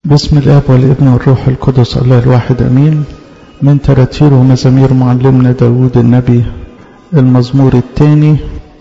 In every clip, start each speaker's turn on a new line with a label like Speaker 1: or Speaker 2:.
Speaker 1: بسم الاب والابن والروح القدس الله الواحد امين من تراتير ومزامير معلمنا داود النبي المزمور الثاني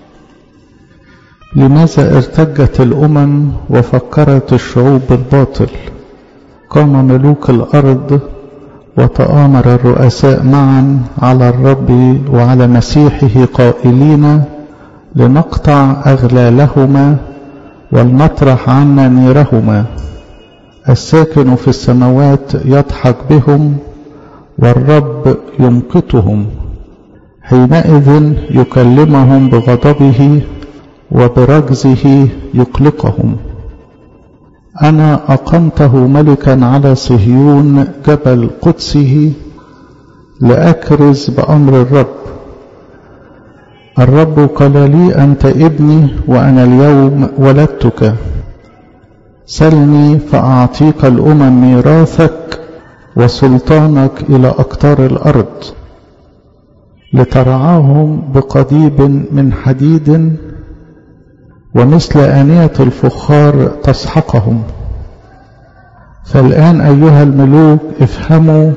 Speaker 1: لماذا ارتجت الامم وفكرت الشعوب بالباطل قام ملوك الارض وتآمر الرؤساء معا على الرب وعلى مسيحه قائلين لنقطع اغلالهما ولنطرح عنا نيرهما الساكن في السماوات يضحك بهم والرب يمقتهم حينئذ يكلمهم بغضبه وبرجزه يقلقهم انا اقمته ملكا على صهيون جبل قدسه لاكرز بامر الرب الرب قال لي انت ابني وانا اليوم ولدتك سلني فأعطيك الأمم ميراثك وسلطانك إلى أقطار الأرض لترعاهم بقضيب من حديد ومثل آنية الفخار تسحقهم فالآن أيها الملوك افهموا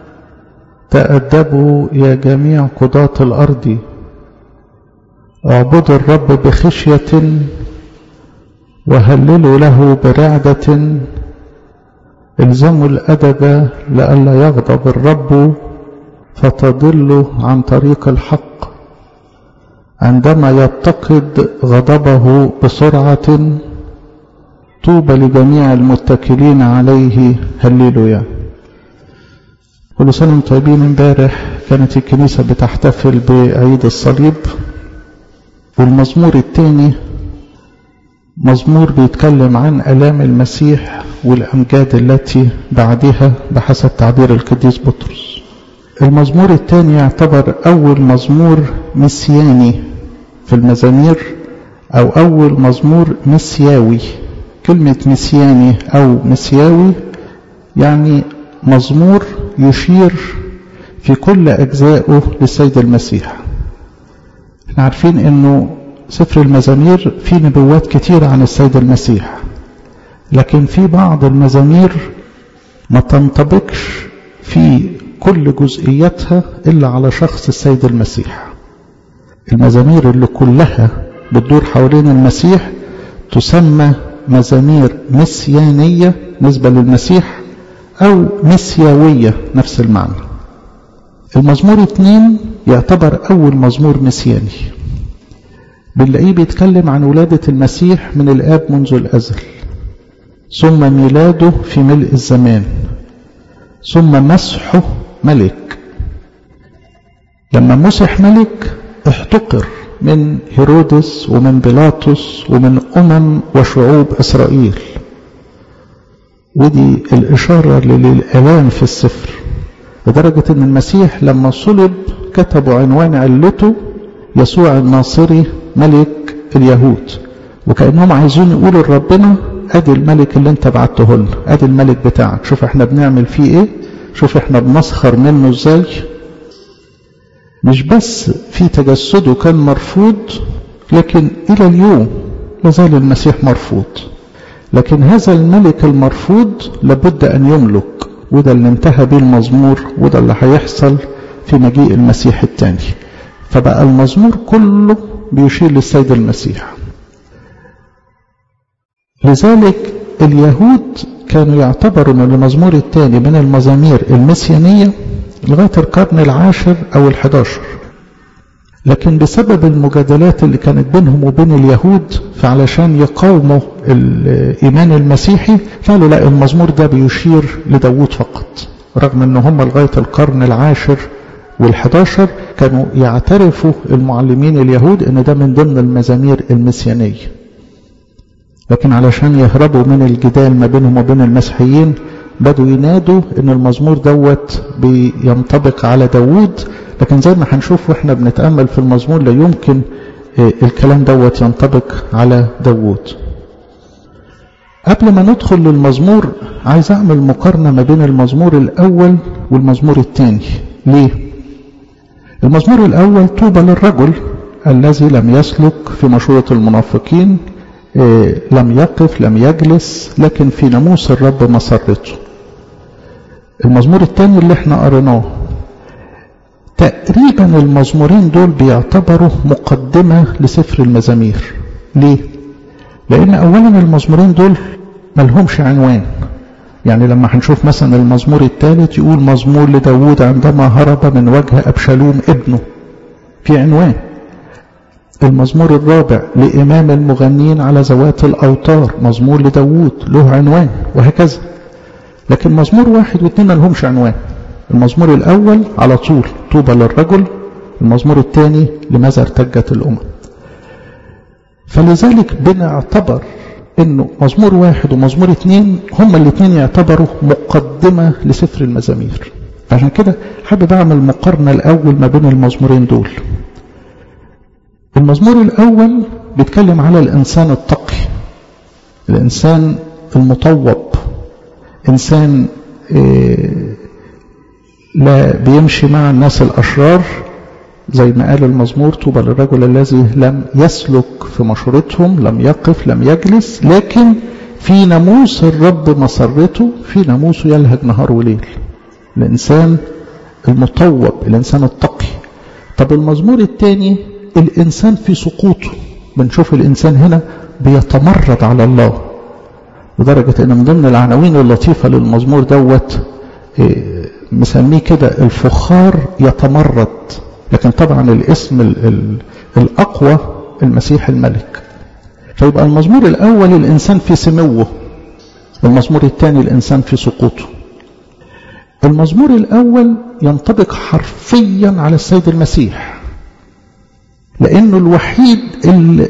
Speaker 1: تأدبوا يا جميع قضاة الأرض اعبدوا الرب بخشية وهللوا له برعدة الزموا الأدب لئلا يغضب الرب فتضلوا عن طريق الحق عندما يتقد غضبه بسرعة طوبى لجميع المتكلين عليه هللويا كل سنة وانتم طيبين امبارح كانت الكنيسة بتحتفل بعيد الصليب والمزمور الثاني مزمور بيتكلم عن ألام المسيح والأمجاد التي بعدها بحسب تعبير القديس بطرس المزمور الثاني يعتبر أول مزمور مسياني في المزامير أو أول مزمور مسياوي كلمة مسياني أو مسياوي يعني مزمور يشير في كل أجزائه للسيد المسيح احنا عارفين انه سفر المزامير فيه نبوات كتيرة عن السيد المسيح لكن في بعض المزامير ما تنطبقش في كل جزئياتها إلا على شخص السيد المسيح المزامير اللي كلها بتدور حوالين المسيح تسمى مزامير مسيانية نسبة للمسيح أو مسياوية نفس المعنى المزمور اتنين يعتبر أول مزمور مسياني بنلاقيه بيتكلم عن ولادة المسيح من الآب منذ الأزل ثم ميلاده في ملء الزمان ثم مسحه ملك لما مسح ملك احتقر من هيرودس ومن بيلاطس ومن أمم وشعوب إسرائيل ودي الإشارة للآلام في السفر لدرجة أن المسيح لما صلب كتبوا عنوان علته يسوع الناصري ملك اليهود وكأنهم عايزين يقولوا لربنا ادي الملك اللي انت بعته لنا ادي الملك بتاعك شوف احنا بنعمل فيه ايه شوف احنا بنسخر منه ازاي مش بس في تجسده كان مرفوض لكن الى اليوم لازال المسيح مرفوض لكن هذا الملك المرفوض لابد ان يملك وده اللي انتهى به المزمور وده اللي هيحصل في مجيء المسيح الثاني فبقى المزمور كله بيشير للسيد المسيح لذلك اليهود كانوا يعتبروا ان المزمور الثاني من المزامير المسيانية لغاية القرن العاشر او الحداشر لكن بسبب المجادلات اللي كانت بينهم وبين اليهود فعلشان يقاوموا الايمان المسيحي قالوا لا المزمور ده بيشير لداود فقط رغم ان هم لغاية القرن العاشر والحداشر كانوا يعترفوا المعلمين اليهود ان ده من ضمن المزامير المسيانية لكن علشان يهربوا من الجدال ما بينهم وبين المسيحيين بدوا ينادوا ان المزمور دوت بينطبق على داوود لكن زي ما هنشوف واحنا بنتأمل في المزمور لا يمكن الكلام دوت ينطبق على داوود قبل ما ندخل للمزمور عايز اعمل مقارنة ما بين المزمور الاول والمزمور الثاني ليه المزمور الأول طوبى للرجل الذي لم يسلك في مشورة المنافقين إيه لم يقف لم يجلس لكن في ناموس الرب مسرته المزمور الثاني اللي احنا قريناه تقريبا المزمورين دول بيعتبروا مقدمة لسفر المزامير ليه؟ لأن أولا المزمورين دول ملهمش عنوان يعني لما هنشوف مثلا المزمور الثالث يقول مزمور لداود عندما هرب من وجه أبشالوم ابنه في عنوان المزمور الرابع لإمام المغنين على ذوات الأوتار مزمور لداود له عنوان وهكذا لكن مزمور واحد واثنين لهمش عنوان المزمور الأول على طول طوبى للرجل المزمور الثاني لماذا ارتجت الأمم فلذلك بنعتبر انه مزمور واحد ومزمور اثنين هما الاثنين يعتبروا مقدمة لسفر المزامير عشان كده حابب اعمل مقارنة الاول ما بين المزمورين دول المزمور الاول بيتكلم على الانسان التقي الانسان المطوب انسان إيه لا بيمشي مع الناس الاشرار زي ما قال المزمور طوبى للرجل الذي لم يسلك في مشورتهم لم يقف لم يجلس لكن في ناموس الرب مسرته في ناموسه يلهج نهار وليل الإنسان المطوب الإنسان التقي طب المزمور الثاني الإنسان في سقوطه بنشوف الإنسان هنا بيتمرد على الله لدرجة أن من ضمن العناوين اللطيفة للمزمور دوت مسميه كده الفخار يتمرد لكن طبعا الاسم ال ال الأقوى المسيح الملك فيبقى المزمور الأول الإنسان في سموه المزمور الثاني الإنسان في سقوطه المزمور الأول ينطبق حرفيا على السيد المسيح لأنه الوحيد اللي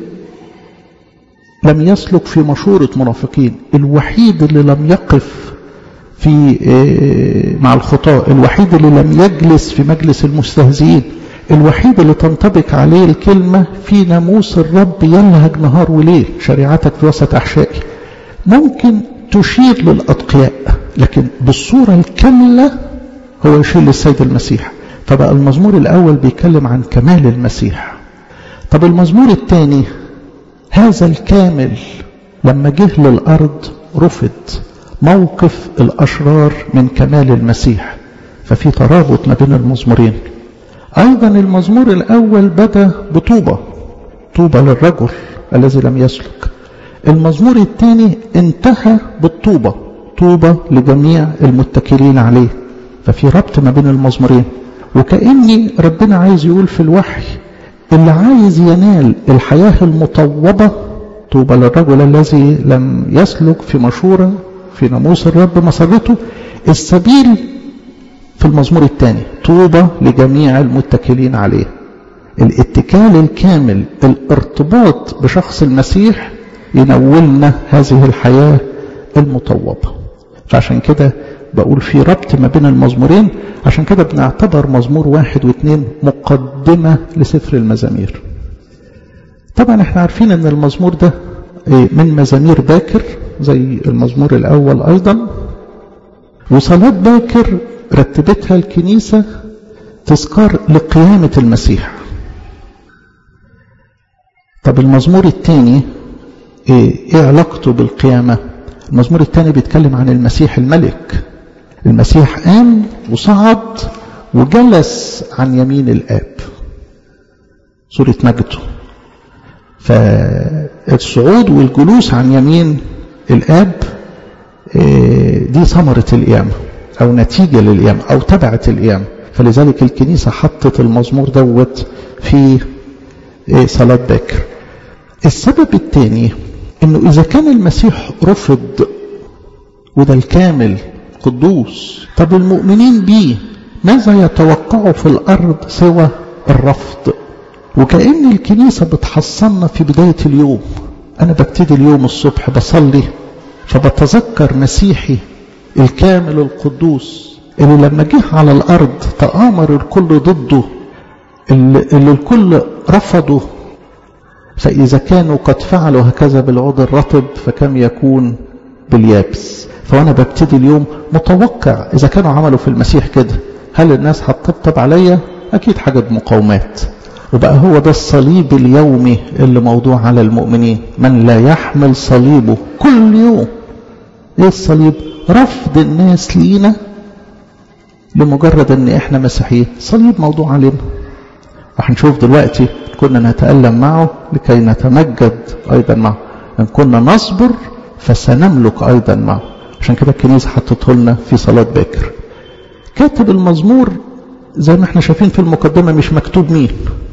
Speaker 1: لم يسلك في مشورة منافقين الوحيد اللي لم يقف في مع الخطاء الوحيد اللي لم يجلس في مجلس المستهزئين الوحيد اللي تنطبق عليه الكلمة في ناموس الرب يلهج نهار وليل شريعتك في وسط أحشائي ممكن تشير للأتقياء لكن بالصورة الكاملة هو يشير للسيد المسيح فبقى المزمور الأول بيتكلم عن كمال المسيح طب المزمور الثاني هذا الكامل لما جه للأرض رفض موقف الأشرار من كمال المسيح ففي ترابط ما بين المزمورين أيضا المزمور الأول بدأ بطوبة طوبة للرجل الذي لم يسلك المزمور الثاني انتهى بالطوبة طوبة لجميع المتكلين عليه ففي ربط ما بين المزمورين وكأني ربنا عايز يقول في الوحي اللي عايز ينال الحياة المطوبة طوبى للرجل الذي لم يسلك في مشورة في ناموس الرب مسرته السبيل في المزمور الثاني طوبى لجميع المتكلين عليه الاتكال الكامل الارتباط بشخص المسيح ينولنا هذه الحياة المطوبة فعشان كده بقول في ربط ما بين المزمورين عشان كده بنعتبر مزمور واحد واثنين مقدمة لسفر المزامير طبعا احنا عارفين ان المزمور ده من مزامير باكر زي المزمور الأول أيضا وصلاة باكر رتبتها الكنيسة تذكار لقيامة المسيح طب المزمور الثاني ايه, ايه علاقته بالقيامة المزمور الثاني بيتكلم عن المسيح الملك المسيح قام وصعد وجلس عن يمين الآب سورة مجده فالصعود والجلوس عن يمين الآب دي ثمرة القيامة أو نتيجة للقيامة أو تبعت القيامة فلذلك الكنيسة حطت المزمور دوت في صلاة باكر السبب الثاني انه اذا كان المسيح رفض وده الكامل قدوس طب المؤمنين بيه ماذا يتوقعوا في الارض سوى الرفض وكأن الكنيسة بتحصلنا في بداية اليوم أنا ببتدي اليوم الصبح بصلي فبتذكر مسيحي الكامل القدوس اللي لما جه على الأرض تآمر الكل ضده اللي, اللي الكل رفضه فإذا كانوا قد فعلوا هكذا بالعود الرطب فكم يكون باليابس فأنا ببتدي اليوم متوقع إذا كانوا عملوا في المسيح كده هل الناس هتطبطب عليا أكيد حاجة مقاومات وبقى هو ده الصليب اليومي اللي موضوع على المؤمنين من لا يحمل صليبه كل يوم ايه الصليب رفض الناس لينا لمجرد ان احنا مسيحيين صليب موضوع علينا وهنشوف دلوقتي كنا نتألم معه لكي نتمجد ايضا معه ان كنا نصبر فسنملك ايضا معه عشان كده الكنيسة حطته لنا في صلاة باكر كاتب المزمور زي ما احنا شايفين في المقدمة مش مكتوب مين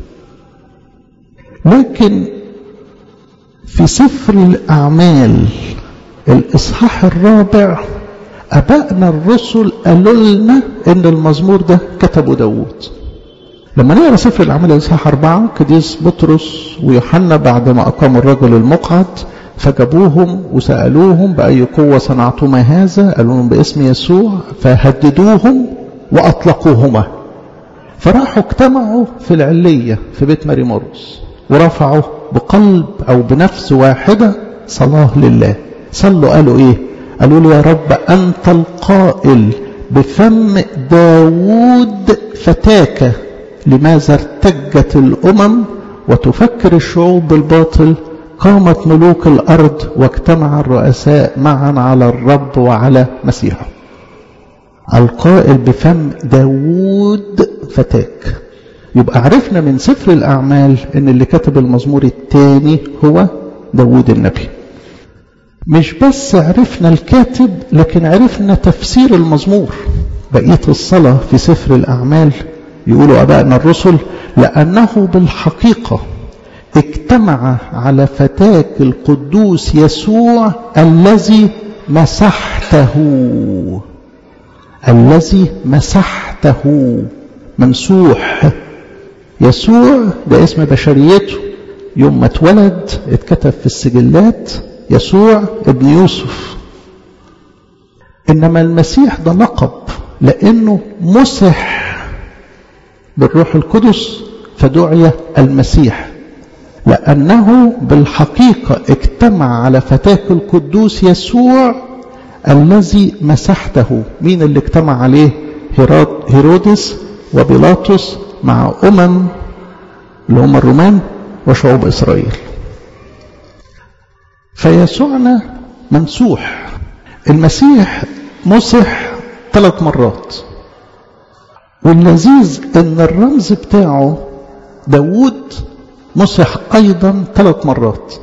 Speaker 1: لكن في سفر الأعمال الإصحاح الرابع أبائنا الرسل قالوا لنا إن المزمور ده كتبه داوود لما نقرا سفر الأعمال الإصحاح أربعة قديس بطرس ويوحنا بعد ما أقاموا الرجل المقعد فجابوهم وسألوهم بأي قوة صنعتما هذا قالوا لهم باسم يسوع فهددوهم وأطلقوهما فراحوا اجتمعوا في العلية في بيت ماري مرقس ورفعوا بقلب أو بنفس واحدة صلاة لله صلوا قالوا إيه قالوا له يا رب أنت القائل بفم داوود فتاك لماذا ارتجت الأمم وتفكر الشعوب بالباطل قامت ملوك الأرض واجتمع الرؤساء معا على الرب وعلى مسيحه القائل بفم داوود فتاك يبقى عرفنا من سفر الأعمال ان اللي كتب المزمور الثاني هو داوود النبي مش بس عرفنا الكاتب لكن عرفنا تفسير المزمور بقية الصلاة في سفر الأعمال يقولوا أبائنا الرسل لأنه بالحقيقة اجتمع على فتاك القدوس يسوع الذي مسحته الذي مسحته ممسوح يسوع ده اسم بشريته يوم ما اتولد اتكتب في السجلات يسوع ابن يوسف انما المسيح ده لقب لانه مسح بالروح القدس فدعي المسيح لانه بالحقيقه اجتمع على فتاك القدوس يسوع الذي مسحته مين اللي اجتمع عليه هيرودس وبيلاطس مع أمم اللي هم الرومان وشعوب إسرائيل فيسوعنا ممسوح المسيح مسح ثلاث مرات واللذيذ ان الرمز بتاعه داوود مسح ايضا ثلاث مرات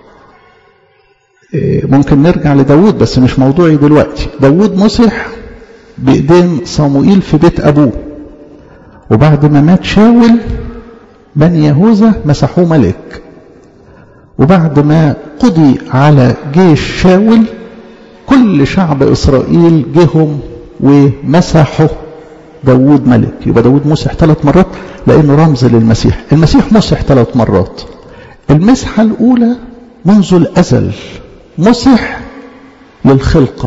Speaker 1: ممكن نرجع لداود بس مش موضوعي دلوقتي داود مسح بإيدين صموئيل في بيت أبوه وبعد ما مات شاول بني يهوذا مسحوه ملك وبعد ما قضي على جيش شاول كل شعب إسرائيل جهم ومسحوا داود ملك يبقى داود مسح ثلاث مرات لأنه رمز للمسيح المسيح مسح ثلاث مرات المسحة الأولى منذ الأزل مسح للخلقة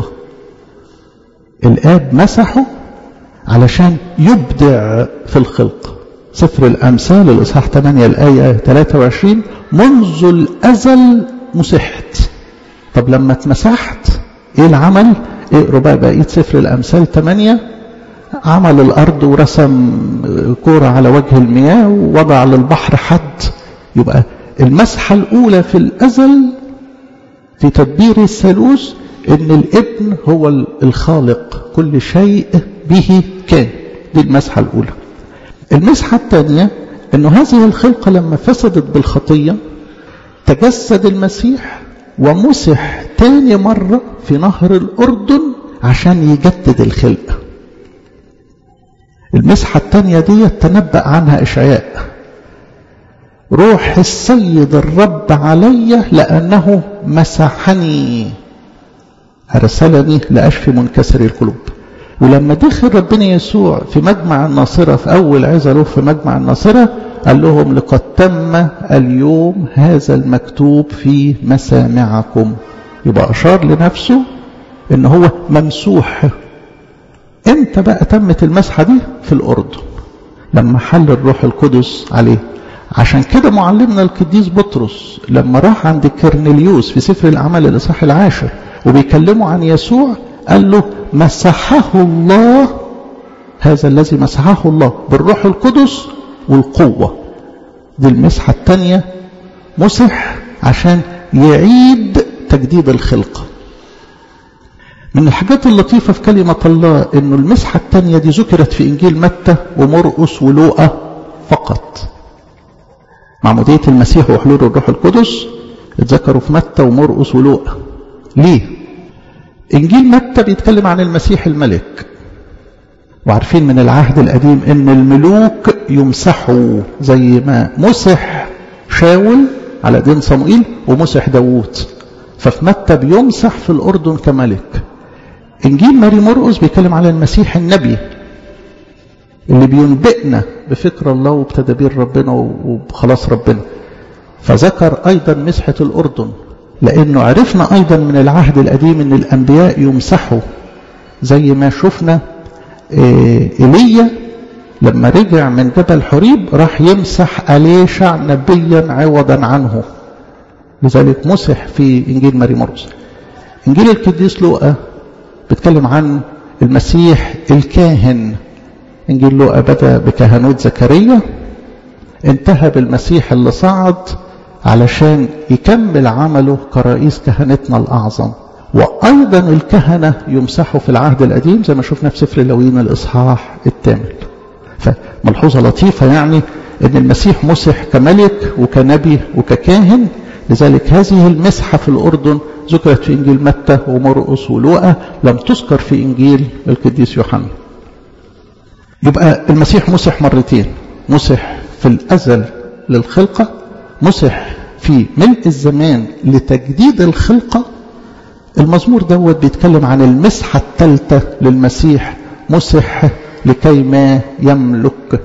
Speaker 1: الآب مسحه علشان يبدع في الخلق سفر الأمثال الإصحاح 8 الآية 23 منذ الأزل مسحت طب لما اتمسحت ايه العمل اقروا بقى بقية سفر الأمثال 8 عمل الأرض ورسم كورة على وجه المياه ووضع للبحر حد يبقى المسحة الأولى في الأزل في تدبير الثالوث ان الابن هو الخالق كل شيء به كان دي المسحة الأولى المسحة الثانية انه هذه الخلقة لما فسدت بالخطية تجسد المسيح ومسح تاني مرة في نهر الأردن عشان يجدد الخلقة المسحة الثانية دي تنبأ عنها إشعياء روح السيد الرب علي لأنه مسحني أرسلني لأشفي منكسر القلوب ولما دخل ربنا يسوع في مجمع الناصرة في أول عظة له في مجمع الناصرة قال لهم لقد تم اليوم هذا المكتوب في مسامعكم يبقى أشار لنفسه إن هو ممسوح امتى بقى تمت المسحة دي في الأردن لما حل الروح القدس عليه عشان كده معلمنا القديس بطرس لما راح عند كرنليوس في سفر الأعمال الإصحاح العاشر وبيكلموا عن يسوع قال له مسحه الله هذا الذي مسحه الله بالروح القدس والقوة دي المسحة الثانية مسح عشان يعيد تجديد الخلقة من الحاجات اللطيفة في كلمة الله انه المسحة الثانية دي ذكرت في انجيل متى ومرقس ولوقا فقط معمودية المسيح وحلول الروح القدس اتذكروا في متى ومرقس ولوقا ليه انجيل متى بيتكلم عن المسيح الملك وعارفين من العهد القديم ان الملوك يمسحوا زي ما مسح شاول على دين صموئيل ومسح داوود ففي متى بيمسح في الاردن كملك انجيل ماري مرقس بيتكلم على المسيح النبي اللي بينبئنا بفكر الله وبتدابير ربنا وبخلاص ربنا فذكر ايضا مسحه الاردن لانه عرفنا ايضا من العهد القديم ان الانبياء يمسحوا زي ما شفنا ايليا لما رجع من جبل حريب راح يمسح أليشع نبيا عوضا عنه لذلك مسح في إنجيل ماري مرقس إنجيل القديس لوقا بيتكلم عن المسيح الكاهن إنجيل لوقا بدأ بكهنوت زكريا انتهى بالمسيح اللي صعد علشان يكمل عمله كرئيس كهنتنا الأعظم وأيضا الكهنة يمسحوا في العهد القديم زي ما شفنا في سفر اللوين الإصحاح الثامن فملحوظة لطيفة يعني أن المسيح مسح كملك وكنبي وككاهن لذلك هذه المسحة في الأردن ذكرت في إنجيل متى ومرقس ولوقا لم تذكر في إنجيل القديس يوحنا يبقى المسيح مسح مرتين مسح في الأزل للخلقة مسح في ملء الزمان لتجديد الخلقة المزمور دوت بيتكلم عن المسحة الثالثة للمسيح مسح لكي ما يملك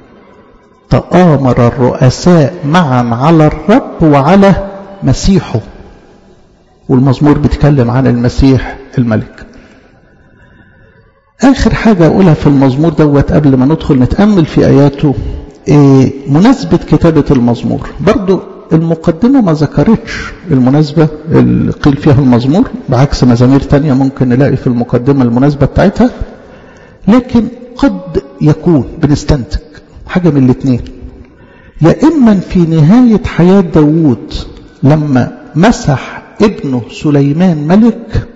Speaker 1: تآمر الرؤساء معا على الرب وعلى مسيحه والمزمور بيتكلم عن المسيح الملك آخر حاجة أقولها في المزمور دوت قبل ما ندخل نتأمل في آياته إيه مناسبة كتابة المزمور برضو المقدمة ما ذكرتش المناسبة اللي قيل فيها المزمور بعكس مزامير تانية ممكن نلاقي في المقدمة المناسبة بتاعتها لكن قد يكون بنستنتج حاجة من الاثنين يا إما في نهاية حياة داوود لما مسح ابنه سليمان ملك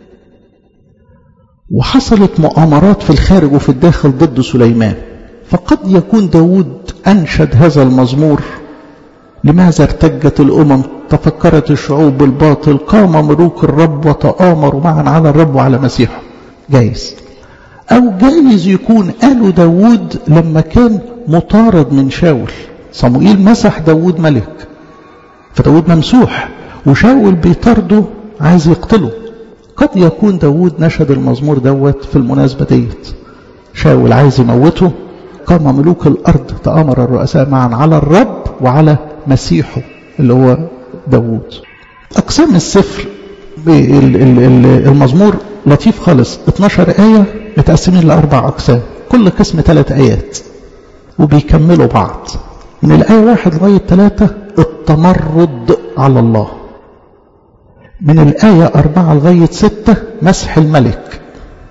Speaker 1: وحصلت مؤامرات في الخارج وفي الداخل ضد سليمان فقد يكون داود أنشد هذا المزمور لماذا ارتجت الأمم تفكرت الشعوب بالباطل قام ملوك الرب وتآمروا معا على الرب وعلى مسيحه جايز أو جايز يكون قالوا داود لما كان مطارد من شاول صموئيل مسح داود ملك فداود ممسوح وشاول بيطارده عايز يقتله قد يكون داود نشد المزمور دوت في المناسبة ديت شاول عايز يموته قام ملوك الأرض تآمر الرؤساء معا على الرب وعلى مسيحه اللي هو داود أقسام السفر المزمور لطيف خالص 12 آية متقسمين لأربع أقسام كل قسم ثلاث آيات وبيكملوا بعض من الآية واحد لغاية ثلاثة التمرد على الله من الآية أربعة لغاية ستة مسح الملك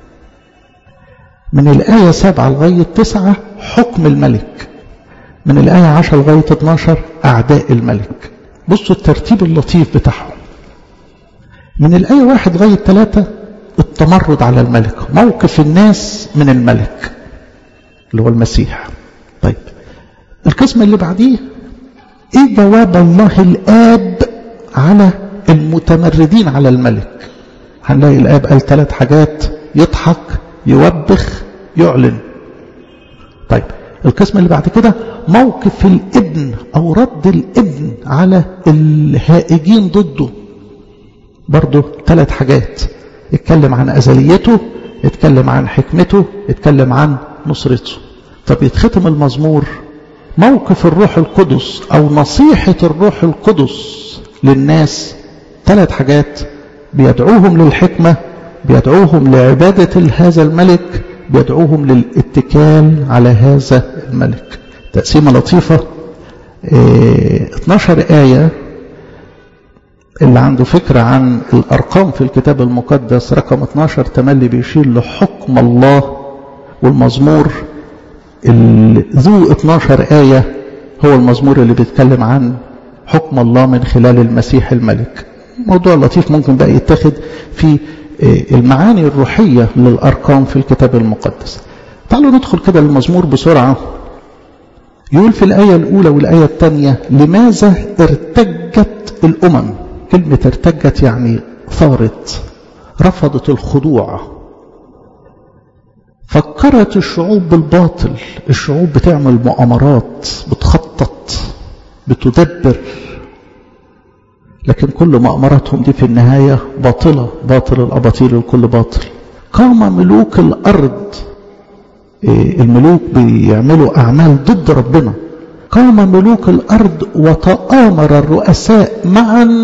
Speaker 1: من الآية سبعة لغاية تسعة حكم الملك من الآية عشر لغاية 12 أعداء الملك بصوا الترتيب اللطيف بتاعهم من الآية واحد لغاية ثلاثة التمرد على الملك موقف الناس من الملك اللي هو المسيح طيب القسم اللي بعديه ايه جواب الله الآب على المتمردين على الملك هنلاقي الآب قال ثلاث حاجات يضحك يوبخ يعلن طيب القسم اللي بعد كده موقف الابن او رد الابن على الهائجين ضده برضه ثلاث حاجات اتكلم عن ازليته اتكلم عن حكمته اتكلم عن نصرته طب يتختم المزمور موقف الروح القدس او نصيحة الروح القدس للناس ثلاث حاجات بيدعوهم للحكمة بيدعوهم لعبادة هذا الملك بيدعوهم للاتكال على هذا الملك تقسيمة لطيفة اه 12 آية اللي عنده فكرة عن الأرقام في الكتاب المقدس رقم 12 تملي بيشير لحكم الله والمزمور ذو 12 آية هو المزمور اللي بيتكلم عن حكم الله من خلال المسيح الملك موضوع لطيف ممكن بقى يتخذ في المعاني الروحية للأرقام في الكتاب المقدس تعالوا ندخل كده المزمور بسرعة يقول في الآية الأولى والآية الثانية لماذا ارتجت الأمم كلمة ارتجت يعني ثارت رفضت الخضوع فكرت الشعوب بالباطل الشعوب بتعمل مؤامرات بتخطط بتدبر لكن كل مؤامراتهم دي في النهاية باطلة باطل الأباطيل الكل باطل قام ملوك الأرض الملوك بيعملوا أعمال ضد ربنا قام ملوك الأرض وتآمر الرؤساء معا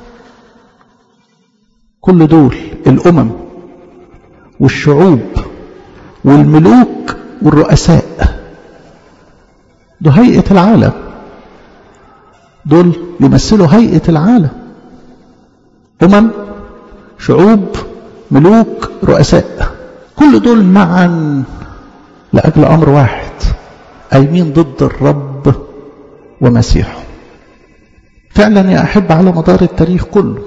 Speaker 1: كل دول الأمم والشعوب والملوك والرؤساء ده هيئة العالم دول يمثلوا هيئة العالم أمم شعوب ملوك رؤساء كل دول معا لأجل أمر واحد قايمين ضد الرب ومسيحه فعلا يا أحب على مدار التاريخ كله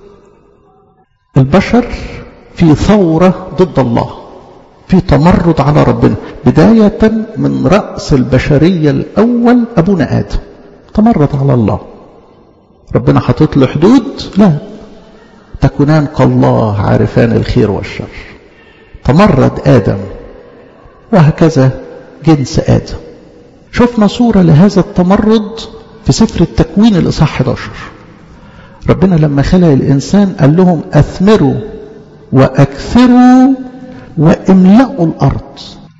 Speaker 1: البشر في ثورة ضد الله في تمرد على ربنا بداية من رأس البشرية الأول أبونا آدم تمرد على الله ربنا حاطط له حدود لا تكونان كالله عارفان الخير والشر تمرد آدم وهكذا جنس آدم شفنا صورة لهذا التمرد في سفر التكوين الإصحاح 11 ربنا لما خلق الإنسان قال لهم أثمروا وأكثروا واملأوا الأرض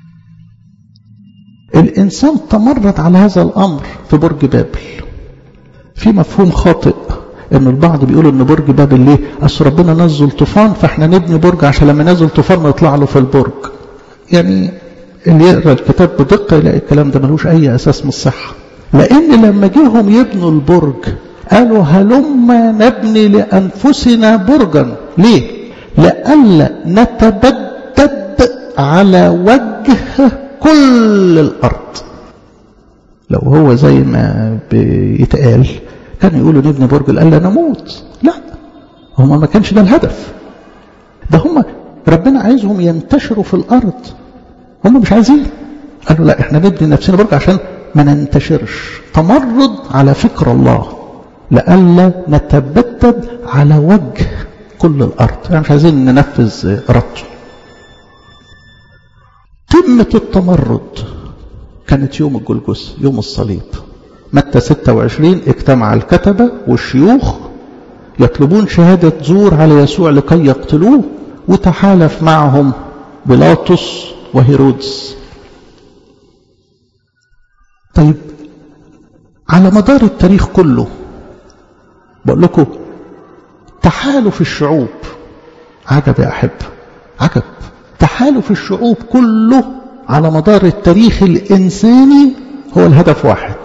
Speaker 1: الإنسان تمرد على هذا الأمر في برج بابل في مفهوم خاطئ ان البعض بيقول ان برج بابل ليه اصل ربنا نزل طوفان فاحنا نبني برج عشان لما نزل طوفان نطلع له في البرج يعني اللي يقرا الكتاب بدقه يلاقي الكلام ده ملوش اي اساس من الصحه لان لما جيهم يبنوا البرج قالوا هلما نبني لانفسنا برجا ليه لئلا نتبدد على وجه كل الارض لو هو زي ما بيتقال كانوا يقولوا نبني برج الا نموت لا هم ما كانش ده الهدف ده هم ربنا عايزهم ينتشروا في الارض هم مش عايزين قالوا لا احنا نبني نفسنا برج عشان ما ننتشرش تمرد على فكر الله لئلا نتبدد على وجه كل الارض يعني مش عايزين ننفذ ارادته قمه التمرد كانت يوم الجلجث يوم الصليب متى 26 اجتمع الكتبة والشيوخ يطلبون شهادة زور على يسوع لكي يقتلوه وتحالف معهم بيلاطس وهيرودس طيب على مدار التاريخ كله بقول لكم تحالف الشعوب عجب يا أحب عجب تحالف الشعوب كله على مدار التاريخ الإنساني هو الهدف واحد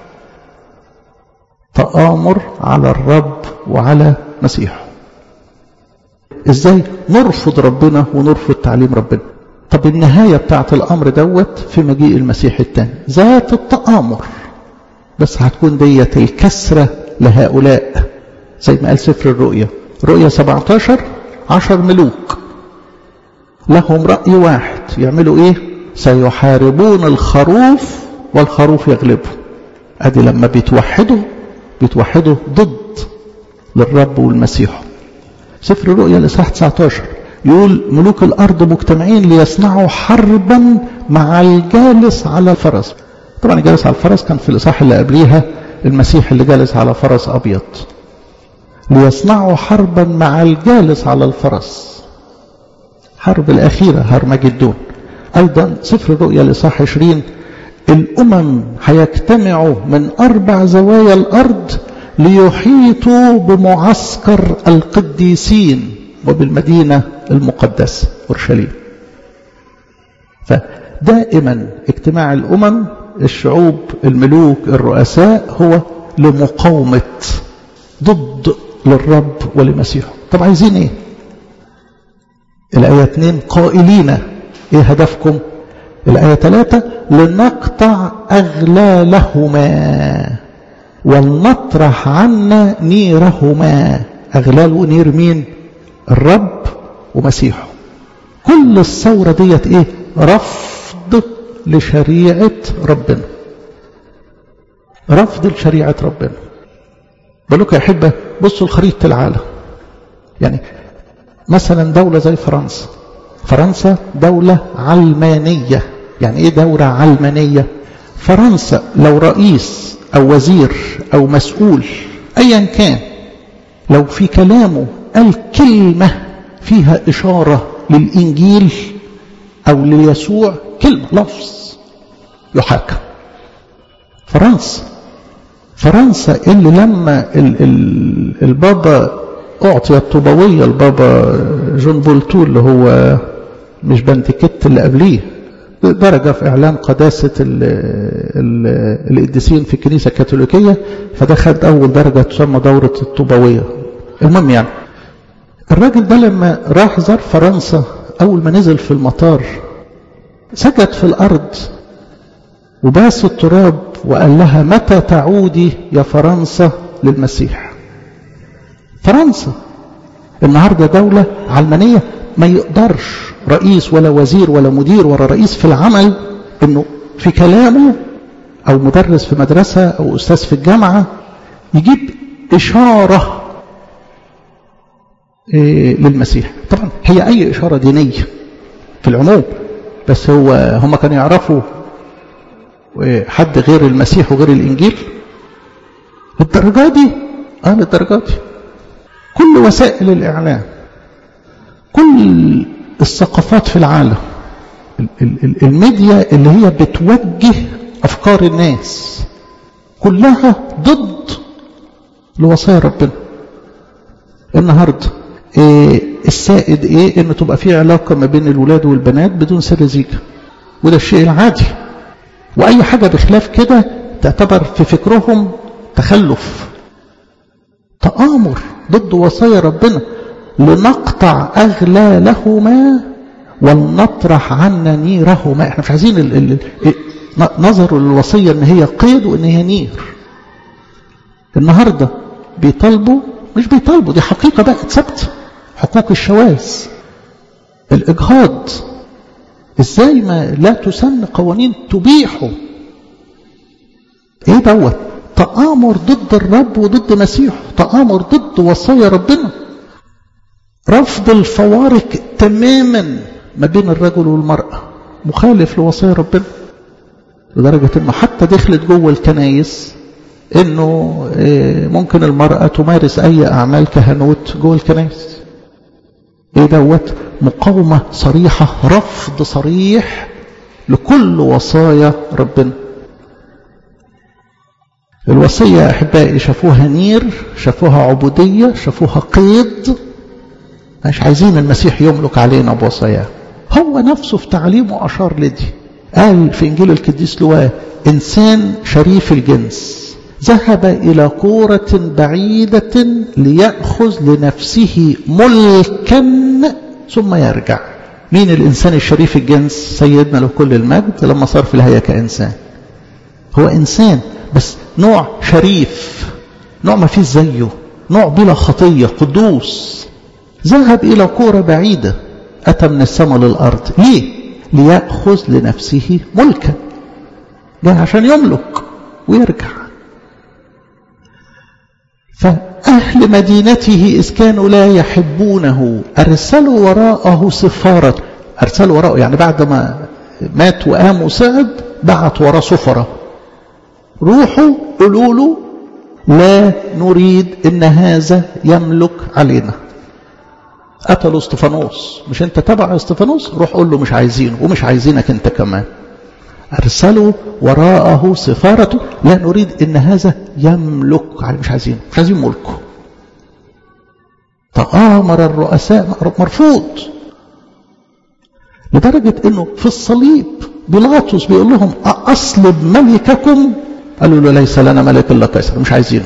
Speaker 1: تآمر على الرب وعلى مسيحه ازاي نرفض ربنا ونرفض تعليم ربنا طب النهاية بتاعت الأمر دوت في مجيء المسيح الثاني ذات التآمر بس هتكون ديت الكسرة لهؤلاء زي ما قال سفر الرؤيا رؤيا 17 عشر ملوك لهم رأي واحد يعملوا ايه سيحاربون الخروف والخروف يغلبه ادي لما بيتوحدوا بيتوحدوا ضد للرب والمسيح سفر الرؤيا الاصحاح 19 يقول ملوك الارض مجتمعين ليصنعوا حربا مع الجالس على الفرس طبعا الجالس على الفرس كان في الاصحاح اللي قبليها المسيح اللي جالس على فرس ابيض ليصنعوا حربا مع الجالس على الفرس حرب الاخيره هرمجدون ايضا سفر الرؤيا الاصحاح 20 الامم هيجتمعوا من اربع زوايا الارض ليحيطوا بمعسكر القديسين وبالمدينه المقدسه اورشليم فدائما اجتماع الامم الشعوب الملوك الرؤساء هو لمقاومه ضد للرب ولمسيحه طب عايزين ايه الايه 2 قائلين ايه هدفكم الآية ثلاثة لنقطع أغلالهما ولنطرح عنا نيرهما أغلال ونير مين الرب ومسيحه كل الثورة ديت ايه رفض لشريعة ربنا رفض لشريعة ربنا بقولك يا أحبة بصوا لخريطة العالم يعني مثلا دولة زي فرنسا فرنسا دولة علمانية يعني ايه دولة علمانية فرنسا لو رئيس او وزير او مسؤول ايا كان لو في كلامه قال كلمة فيها اشارة للانجيل او ليسوع كلمة لفظ يحاكم فرنسا فرنسا اللي لما ال ال البابا أعطي الطوبوية البابا جون بولتو اللي هو مش بنتكت اللي قبليه درجة في إعلان قداسة ال ال القديسين في الكنيسة الكاثوليكية فده خد أول درجة تسمى دورة الطوبوية المهم يعني الراجل ده لما راح زار فرنسا أول ما نزل في المطار سجد في الأرض وباس التراب وقال لها متى تعودي يا فرنسا للمسيح فرنسا النهاردة دولة علمانية ما يقدرش رئيس ولا وزير ولا مدير ولا رئيس في العمل انه في كلامه او مدرس في مدرسة او استاذ في الجامعة يجيب اشارة إيه للمسيح طبعا هي اي اشارة دينية في العموم بس هو هم كانوا يعرفوا حد غير المسيح وغير الانجيل للدرجة دي اه للدرجة دي كل وسائل الإعلام كل الثقافات في العالم الميديا اللي هي بتوجه أفكار الناس كلها ضد لوصايا ربنا النهاردة إيه السائد ايه ان تبقى في علاقة ما بين الولاد والبنات بدون سر زيجة وده الشيء العادي واي حاجة بخلاف كده تعتبر في فكرهم تخلف تآمر ضد وصايا ربنا لنقطع أغلالهما ولنطرح عنا نيرهما احنا مش عايزين ال ال نظروا للوصية ان هي قيد وان هي نير النهاردة بيطالبوا مش بيطالبوا دي حقيقة بقت ثابتة حقوق الشواذ الإجهاض ازاي ما لا تسن قوانين تبيحه ايه دوت تآمر ضد الرب وضد مسيحه تآمر ضد وصايا ربنا رفض الفوارق تماما ما بين الرجل والمرأة مخالف لوصايا ربنا لدرجة انه حتى دخلت جوه الكنايس انه ممكن المرأة تمارس اي اعمال كهنوت جوه الكنايس ايه دوت مقاومة صريحة رفض صريح لكل وصايا ربنا الوصية يا أحبائي شافوها نير شافوها عبودية شافوها قيد مش عايزين المسيح يملك علينا بوصاياه هو نفسه في تعليمه أشار لدي قال في إنجيل القديس لواه إنسان شريف الجنس ذهب إلى كورة بعيدة ليأخذ لنفسه ملكا ثم يرجع مين الإنسان الشريف الجنس سيدنا له كل المجد لما صار في الهيئة كإنسان هو إنسان بس نوع شريف نوع ما فيه زيه نوع بلا خطية قدوس ذهب إلى كورة بعيدة أتى من السماء للأرض ليه؟ ليأخذ لنفسه ملكا جاء عشان يملك ويرجع فأهل مدينته إذ كانوا لا يحبونه أرسلوا وراءه سفارة أرسلوا وراءه يعني بعد ما مات وقام وصعد بعت وراه سفرة روحوا قولوا له لا نريد ان هذا يملك علينا قتلوا استفانوس مش انت تبع استفانوس روح قول له مش عايزينه ومش عايزينك انت كمان ارسلوا وراءه سفارته لا نريد ان هذا يملك مش عايزينه مش عايزين ملكه تآمر الرؤساء مرفوض لدرجة انه في الصليب بيلاطس بيقول لهم أصلب ملككم قالوا له ليس لنا ملك الا قيصر مش عايزينه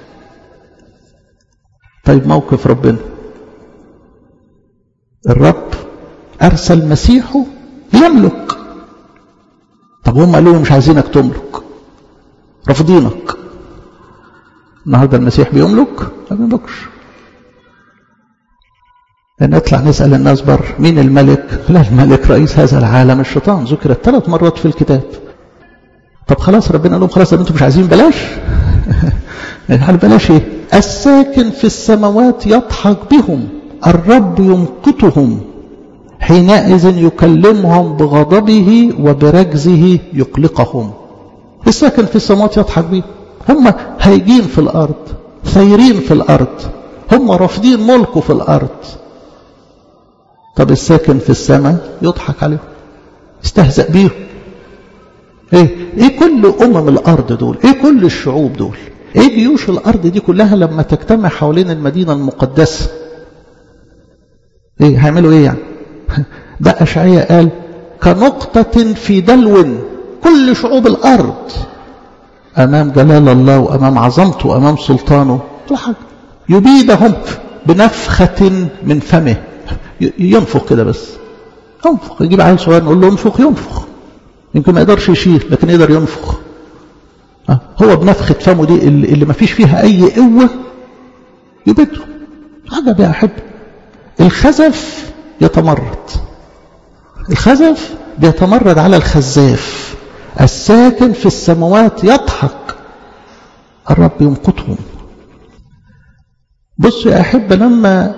Speaker 1: طيب موقف ربنا الرب ارسل مسيحه ليملك طب هم قالوا مش عايزينك تملك رافضينك النهارده المسيح بيملك ما بيملكش نطلع نسأل الناس بر مين الملك لا الملك رئيس هذا العالم الشيطان ذكرت ثلاث مرات في الكتاب طب خلاص ربنا قال لهم خلاص انتم مش عايزين بلاش يعني بلاش ايه الساكن في السماوات يضحك بهم الرب يمقتهم حينئذ يكلمهم بغضبه وبرجزه يقلقهم الساكن في السماوات يضحك بهم هم هايجين في الارض ثايرين في الارض هم رافضين ملكه في الارض طب الساكن في السماء يضحك عليهم استهزأ بيهم ايه ايه كل امم الارض دول ايه كل الشعوب دول ايه جيوش الارض دي كلها لما تجتمع حوالين المدينه المقدسه ايه هيعملوا ايه يعني ده اشعياء قال كنقطه في دلو كل شعوب الارض امام جلال الله وامام عظمته وامام سلطانه ولا حاجه يبيدهم بنفخه من فمه ينفخ كده بس ينفخ يجيب عيل صغير نقول له انفخ ينفخ يمكن ما يقدرش يشيل لكن يقدر ينفخ هو بنفخة فمه دي اللي ما فيش فيها أي قوة يبده عجب يا أحب الخزف يتمرد الخزف بيتمرد على الخزاف الساكن في السماوات يضحك الرب يمقتهم بصوا يا أحب لما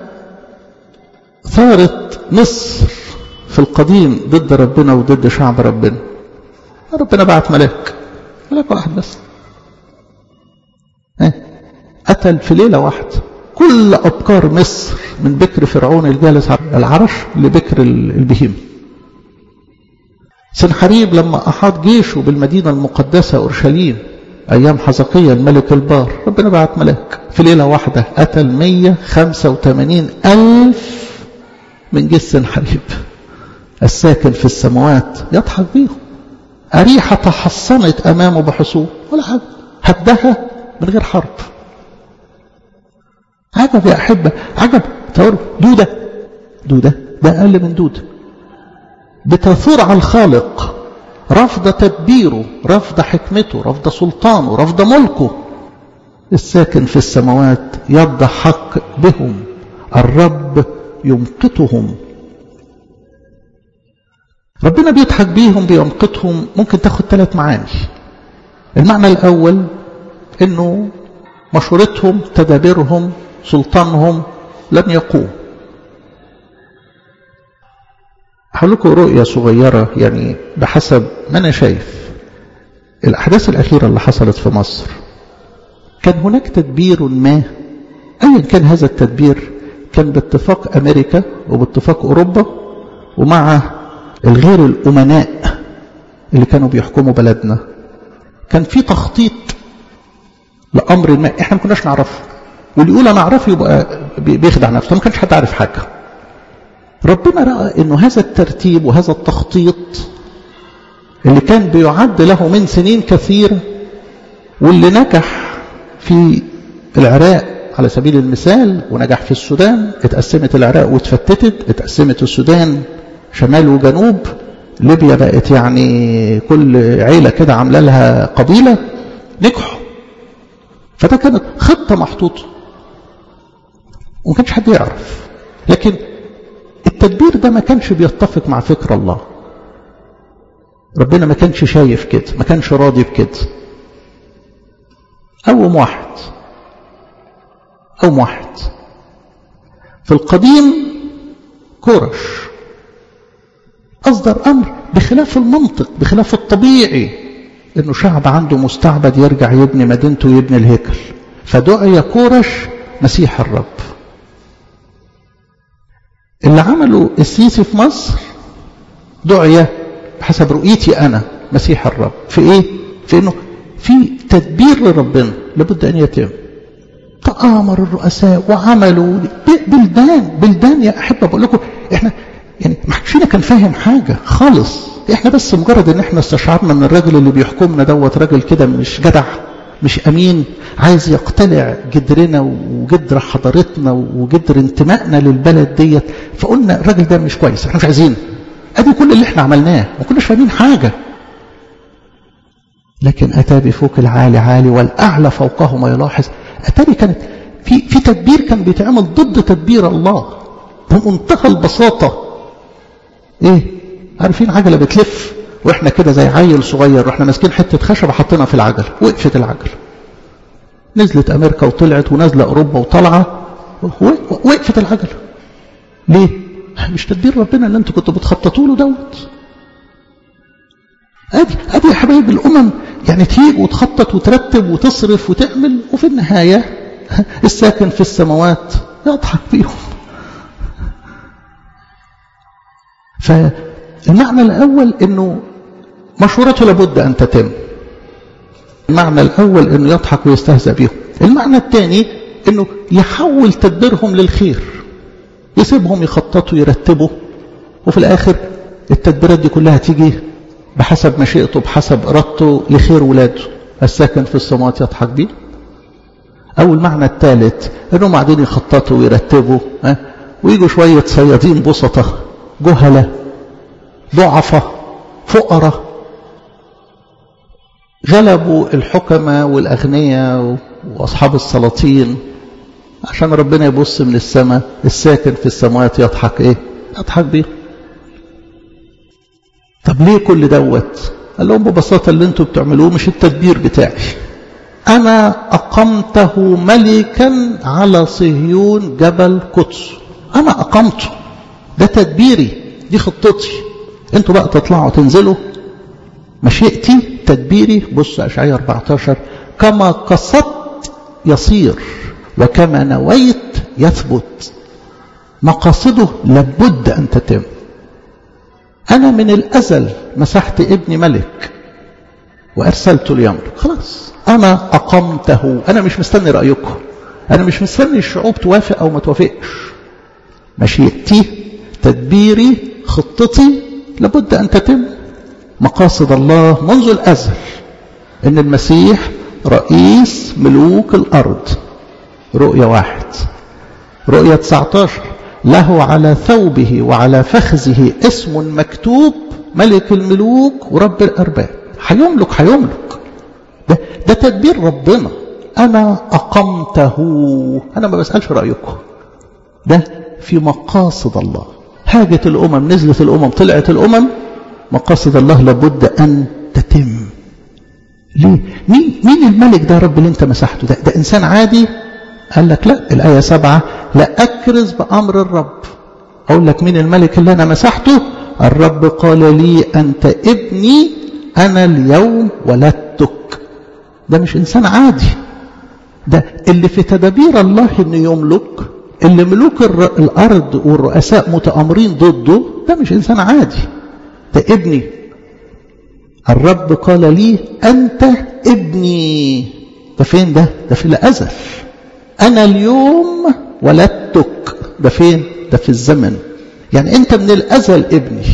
Speaker 1: ثارت مصر في القديم ضد ربنا وضد شعب ربنا ربنا بعت ملاك ملاك واحد بس قتل في ليلة واحدة كل أبكار مصر من بكر فرعون الجالس على العرش لبكر البهيم سنحريب لما أحاط جيشه بالمدينة المقدسة أورشليم أيام حزقية الملك البار ربنا بعت ملاك في ليلة واحدة قتل 185 ألف من جيش سنحريب الساكن في السماوات يضحك بيهم أريحة تحصنت أمامه بحصول ولا حاجة هدها من غير حرب عجب يا أحبة عجب تصوروا دودة دودة ده أقل من دودة بتثور على الخالق رفض تدبيره رفض حكمته رفض سلطانه رفض ملكه الساكن في السماوات يضحك بهم الرب يمقتهم ربنا بيضحك بيهم بيمقتهم ممكن تاخد ثلاث معاني المعنى الأول انه مشورتهم تدابيرهم سلطانهم لن يقوم هقول لكم رؤية صغيرة يعني بحسب ما أنا شايف الأحداث الأخيرة اللي حصلت في مصر كان هناك تدبير ما أيا كان هذا التدبير كان باتفاق أمريكا وباتفاق أوروبا ومع الغير الأمناء اللي كانوا بيحكموا بلدنا كان في تخطيط لأمر ما احنا ما كناش نعرفه واللي يقول انا اعرفه يبقى بيخدع نفسه ما كانش حد عارف حاجه ربنا راى انه هذا الترتيب وهذا التخطيط اللي كان بيعد له من سنين كثيره واللي نجح في العراق على سبيل المثال ونجح في السودان اتقسمت العراق واتفتتت اتقسمت السودان شمال وجنوب ليبيا بقت يعني كل عيله كده عامله لها قبيله نجحوا فده كانت خطه محطوطه وما كانش حد يعرف لكن التدبير ده ما كانش بيتفق مع فكر الله ربنا ما كانش شايف كده ما كانش راضي بكده أو واحد أو واحد في القديم كورش أصدر أمر بخلاف المنطق بخلاف الطبيعي إنه شعب عنده مستعبد يرجع يبني مدينته ويبني الهيكل فدعي كورش مسيح الرب اللي عمله السيسي في مصر دعية بحسب رؤيتي أنا مسيح الرب في إيه؟ في إنه في تدبير لربنا لابد أن يتم تآمر الرؤساء وعملوا بلدان بلدان يا أحبة بقول لكم إحنا يعني ما حدش فينا كان فاهم حاجة خالص إحنا بس مجرد إن إحنا استشعرنا إن الراجل اللي بيحكمنا دوت راجل كده مش جدع مش أمين عايز يقتلع جدرنا وجدر حضارتنا وجدر انتمائنا للبلد ديت فقلنا الراجل ده مش كويس احنا مش عايزينه ادي كل اللي احنا عملناه ما كناش فاهمين حاجة لكن أتى بفوق العالي عالي والأعلى فوقه ما يلاحظ أتاري كانت في في تدبير كان بيتعمل ضد تدبير الله بمنتهى البساطة إيه عارفين عجلة بتلف وإحنا كده زي عيل صغير وإحنا ماسكين حتة خشبة حطينا في العجلة وقفت العجلة نزلت أمريكا وطلعت ونازلة أوروبا وطلعة وقفت العجلة ليه؟ مش تدبير ربنا اللي انتوا كنتوا بتخططوا له دوت ادي ادي يا حبايب الامم يعني تيجي وتخطط وترتب وتصرف وتعمل وفي النهايه الساكن في السماوات يضحك بيهم فالمعنى الاول انه مشورته لابد ان تتم المعنى الاول انه يضحك ويستهزأ بيهم المعنى الثاني انه يحول تدبيرهم للخير يسيبهم يخططوا يرتبوا وفي الاخر التدبيرات دي كلها تيجي بحسب مشيئته بحسب ارادته لخير ولاده الساكن في السماوات يضحك بيه او المعنى الثالث انهم قاعدين يخططوا ويرتبوا ها ويجوا شويه صيادين بسطه جهله ضعفة فقراء غلبوا الحكماء والاغنياء واصحاب السلاطين عشان ربنا يبص من السماء الساكن في السماوات يضحك ايه يضحك بيه طب ليه كل دوت قال لهم ببساطة اللي انتوا بتعملوه مش التدبير بتاعي انا اقمته ملكا على صهيون جبل قدس انا اقمته ده تدبيري دي خطتي انتوا بقى تطلعوا تنزلوا مشيئتي تدبيري بص اشعياء 14 كما قصدت يصير وكما نويت يثبت مقاصده لابد أن تتم أنا من الأزل مسحت ابني ملك وأرسلته ليملك خلاص أنا أقمته أنا مش مستني رأيكم أنا مش مستني الشعوب توافق أو ما توافقش مشيئتي تدبيري خطتي لابد أن تتم مقاصد الله منذ الأزل إن المسيح رئيس ملوك الأرض رؤية واحد رؤية 19 له على ثوبه وعلى فخذه اسم مكتوب ملك الملوك ورب الأرباب هيملك هيملك ده, ده تدبير ربنا أنا أقمته أنا ما بسألش رأيكم ده في مقاصد الله هاجت الأمم نزلت الأمم طلعت الأمم مقاصد الله لابد أن تتم ليه؟ مين, مين الملك ده رب اللي انت مسحته ده, ده إنسان عادي قال لك لا الآية سبعة لا أكرز بأمر الرب أقول لك مين الملك اللي أنا مسحته الرب قال لي أنت ابني أنا اليوم ولدتك ده مش إنسان عادي ده اللي في تدابير الله إنه يملك اللي ملوك الأرض والرؤساء متآمرين ضده ده مش إنسان عادي ده ابني الرب قال لي أنت ابني ده فين ده ده في الأزل أنا اليوم ولدتك ده فين ده في الزمن يعني أنت من الأزل ابني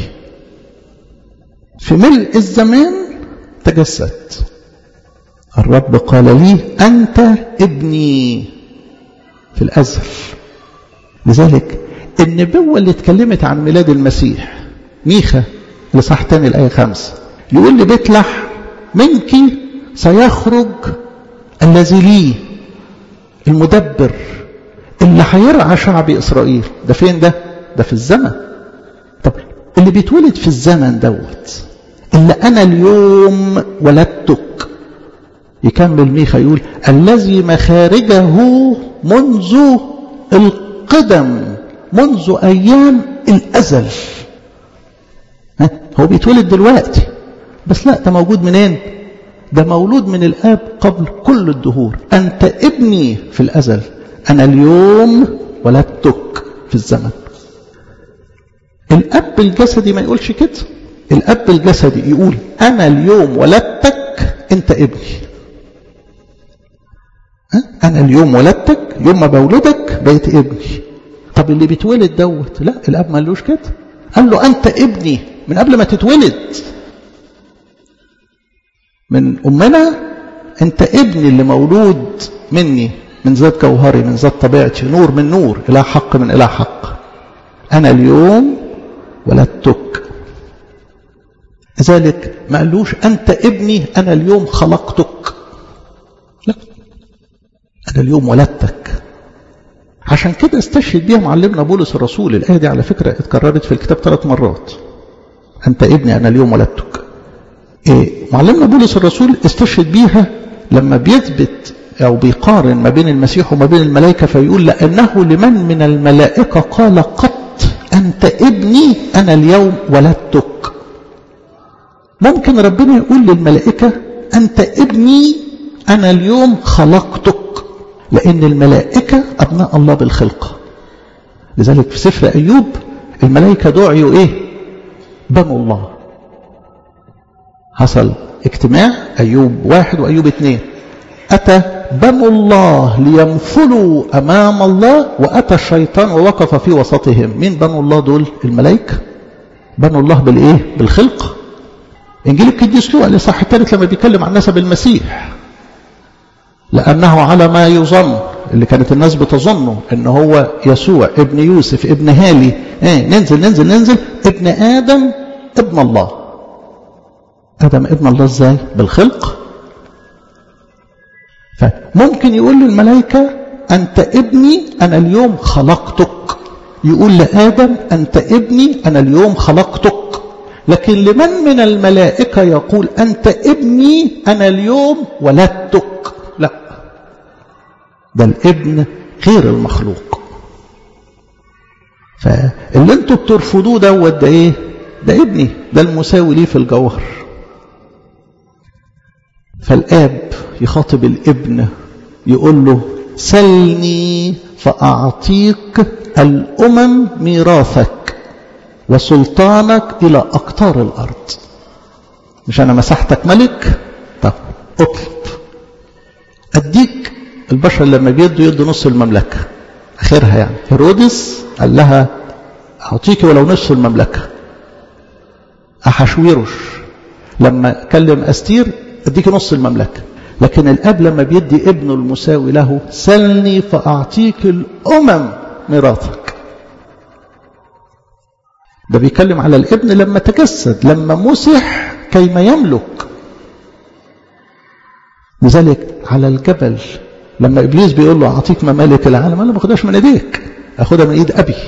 Speaker 1: في ملء الزمان تجسدت الرب قال لي أنت ابني في الأزل لذلك النبوة اللي اتكلمت عن ميلاد المسيح ميخا اللي صح تاني الآية خمسة يقول لبيت لحم منك سيخرج الذي لي المدبر اللي هيرعى شعب إسرائيل ده فين ده ده في الزمن طب اللي بيتولد في الزمن دوت اللي أنا اليوم ولدتك يكمل ميخا يقول الذي مخارجه منذ القدم منذ أيام الأزل ها هو بيتولد دلوقتي بس لا ده موجود منين ده مولود من الآب قبل كل الدهور أنت ابني في الأزل أنا اليوم ولدتك في الزمن الأب الجسدي ما يقولش كده الأب الجسدي يقول أنا اليوم ولدتك أنت ابني أنا اليوم ولدتك يوم ما بولدك بقيت ابني طب اللي بيتولد دوت لا الأب ما قالوش كده قال له أنت ابني من قبل ما تتولد من أمنا أنت ابني اللي مولود مني من ذات جوهري من ذات طبيعتي نور من نور إلى حق من إلى حق أنا اليوم ولدتك لذلك ما قالوش أنت ابني أنا اليوم خلقتك لا أنا اليوم ولدتك عشان كده استشهد بيها معلمنا بولس الرسول الآية دي على فكرة اتكررت في الكتاب ثلاث مرات أنت ابني أنا اليوم ولدتك إيه معلمنا بولس الرسول استشهد بيها لما بيثبت أو بيقارن ما بين المسيح وما بين الملائكة فيقول لأنه لمن من الملائكة قال قط أنت ابني أنا اليوم ولدتك ممكن ربنا يقول للملائكة أنت ابني أنا اليوم خلقتك لأن الملائكة أبناء الله بالخلقة لذلك في سفر أيوب الملائكة دعيوا إيه بنو الله حصل اجتماع أيوب واحد وأيوب اثنين أتى بنو الله ليمثلوا أمام الله وأتى الشيطان ووقف في وسطهم مين بنو الله دول الملائكة بنو الله بالإيه بالخلق إنجيل القديس لوقا الإصحاح الثالث لما بيتكلم عن نسب المسيح لأنه على ما يظن اللي كانت الناس بتظنه ان هو يسوع ابن يوسف ابن هالي ايه ننزل ننزل ننزل ابن آدم ابن الله آدم ابن الله ازاي بالخلق فممكن يقول للملائكة أنت ابني أنا اليوم خلقتك يقول لآدم أنت ابني أنا اليوم خلقتك لكن لمن من الملائكة يقول أنت ابني أنا اليوم ولدتك لا ده الابن غير المخلوق فاللي انتوا بترفضوه دوت ده ايه ده ابني ده المساوي ليه في الجوهر فالاب يخاطب الابن يقول له سلني فاعطيك الامم ميراثك وسلطانك الى اقطار الارض مش انا مسحتك ملك طب اطلب اديك البشر لما بيدوا يدوا نص المملكة آخرها يعني هيرودس قال لها أعطيك ولو نصف المملكة أحشويرش لما كلم أستير أديك نص المملكة لكن الأب لما بيدي ابنه المساوي له سلني فأعطيك الأمم ميراثك ده بيتكلم على الابن لما تجسد لما مسح كيما يملك لذلك على الجبل لما ابليس بيقول له اعطيك ممالك العالم انا ما باخدهاش من ايديك اخدها من ايد ابي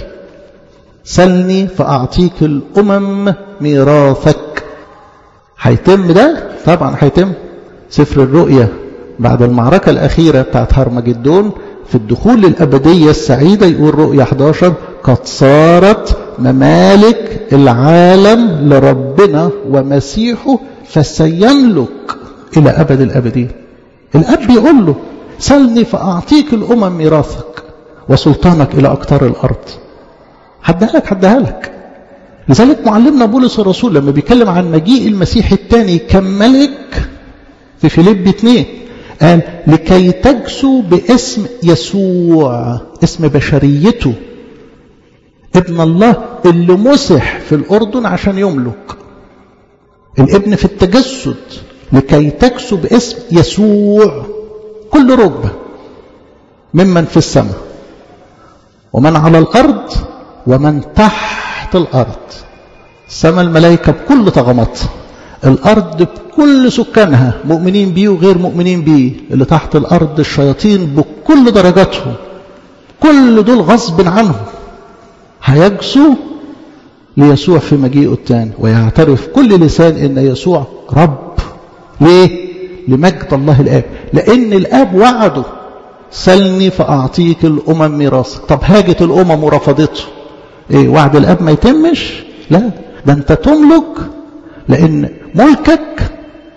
Speaker 1: سلني فاعطيك الامم ميراثك هيتم ده طبعا هيتم سفر الرؤيا بعد المعركة الأخيرة بتاعت هرمجدون في الدخول للأبدية السعيدة يقول رؤيا 11 قد صارت ممالك العالم لربنا ومسيحه فسيملك إلى أبد الأبدين الأب يقول له سلني فأعطيك الأمم ميراثك وسلطانك إلى أقطار الأرض حدها لك حدها لك لذلك معلمنا بولس الرسول لما بيتكلم عن مجيء المسيح الثاني كملك في فيليب 2 قال لكي تجسوا باسم يسوع اسم بشريته ابن الله اللي مسح في الأردن عشان يملك الابن في التجسد لكي تكسوا باسم يسوع كل ركبة ممن في السماء ومن على الأرض ومن تحت الأرض سماء الملائكة بكل طغماتها الأرض بكل سكانها مؤمنين بيه وغير مؤمنين بيه اللي تحت الأرض الشياطين بكل درجاتهم كل دول غصب عنهم هيجسوا ليسوع في مجيئه الثاني ويعترف كل لسان ان يسوع رب ليه لمجد الله الاب لان الاب وعده سلني فاعطيك الامم ميراثك طب هاجت الامم ورفضته ايه وعد الاب ما يتمش لا ده انت تملك لان ملكك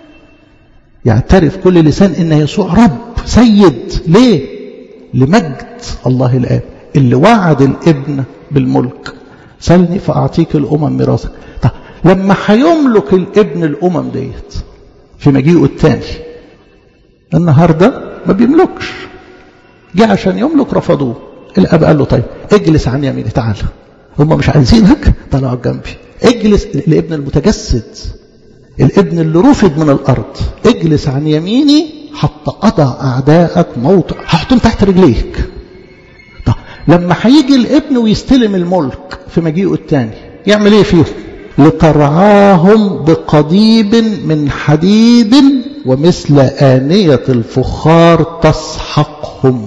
Speaker 1: يعترف كل لسان ان يسوع رب سيد ليه لمجد الله الاب اللي وعد الابن بالملك سلني فاعطيك الامم ميراثك طب لما هيملك الابن الامم ديت في مجيئه الثاني النهارده ما بيملكش جه عشان يملك رفضوه الاب قال له طيب اجلس عن يميني تعالى هم مش عايزينك تعالى اقعد جنبي اجلس الابن المتجسد الابن اللي رفض من الارض اجلس عن يميني حتى اضع اعدائك موطئ هحطهم تحت رجليك طب لما هيجي الابن ويستلم الملك في مجيئه الثاني يعمل ايه فيهم لترعاهم بقضيب من حديد ومثل آنية الفخار تسحقهم